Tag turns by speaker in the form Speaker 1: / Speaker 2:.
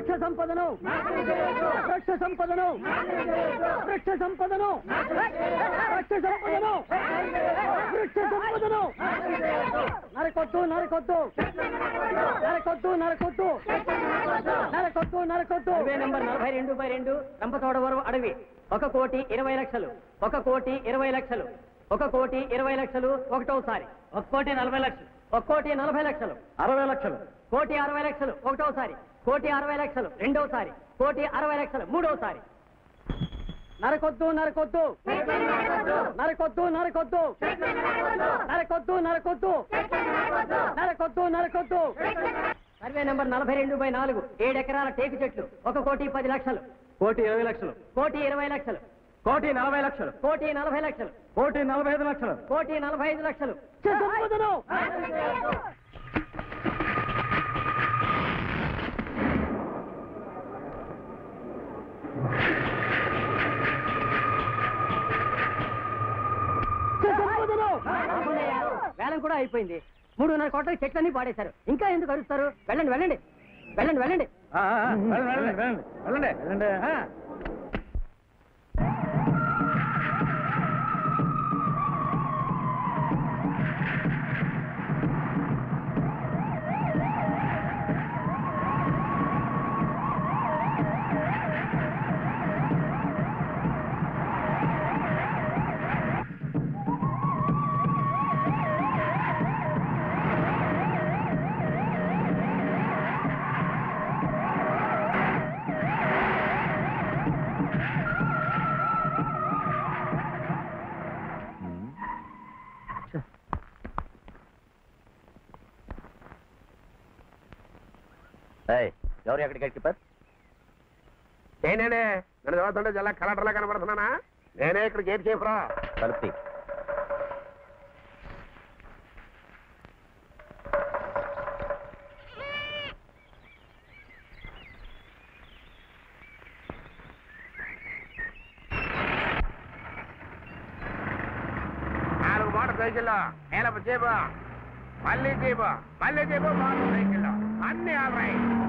Speaker 1: వృక్ష సంపదను వృక్ష సంపదను వృక్ష సంపదను వృక్ష సంపదను వృక్ష సంపదను నరకొద్దు నరకొద్దు నరకొద్దు నరకొద్దు నరకొద్దు నరకొద్దు
Speaker 2: సర్వే నంబర్ నలభై రెండు బై రెండు రంపచోడవరం అడవి ఒక కోటి ఇరవై లక్షలు ఒక కోటి ఇరవై లక్షలు ఒక కోటి ఇరవై లక్షలు ఒకటోసారి ఒక కోటి నలభై లక్షలు ఒక కోటి నలభై లక్షలు
Speaker 1: అరవై లక్షలు
Speaker 2: కోటి అరవై లక్షలు ఒకటోసారి కోటి అరవై లక్షలు రెండోసారి కోటి అరవై లక్షలు మూడోసారి
Speaker 1: నరకొద్దు నరకొద్దు నరకొద్దు నరకొద్దు నరకొద్దు నరకొద్దు నరకొద్దు నరకొద్దు
Speaker 2: సర్వే నంబర్ నలభై రెండు బై నాలుగు ఏడు ఎకరాల టేకు చెట్లు ఒక కోటి పది లక్షలు
Speaker 1: కోటి ఇరవై లక్షలు
Speaker 2: కోటి ఇరవై లక్షలు
Speaker 1: కోటి నలభై లక్షలు
Speaker 2: కోటి నలభై లక్షలు
Speaker 1: కోటి నలభై ఐదు లక్షలు
Speaker 2: కోటి నలభై ఐదు లక్షలు
Speaker 1: సంపదను సంపదను
Speaker 2: ఆపండయ్యా. వేలం కూడా అయిపోయింది మూడున్నర కోట్ల చెట్లన్నీ పాడేశారు ఇంకా ఎందుకు అరుస్తారు వెళ్ళండి వెళ్ళండి వెళ్ళండి వెళ్ళండి
Speaker 1: వెళ్ళండి వెళ్ళండి
Speaker 3: ఎవరు ఎక్కడికి కీపర్
Speaker 4: నేనే నన్ను చదువుతుంటే చాలా కలెక్టర్లా కనబడుతున్నానా నేనే ఇక్కడ గేట్ చేఫరా
Speaker 3: తలుపు
Speaker 4: నాలుగు మోటార్ సైకిల్లో ఏలప చేపు మళ్ళీ చేపు మళ్ళీ చేపు మోటార్ సైకిల్లో అన్ని ఆల్ రైట్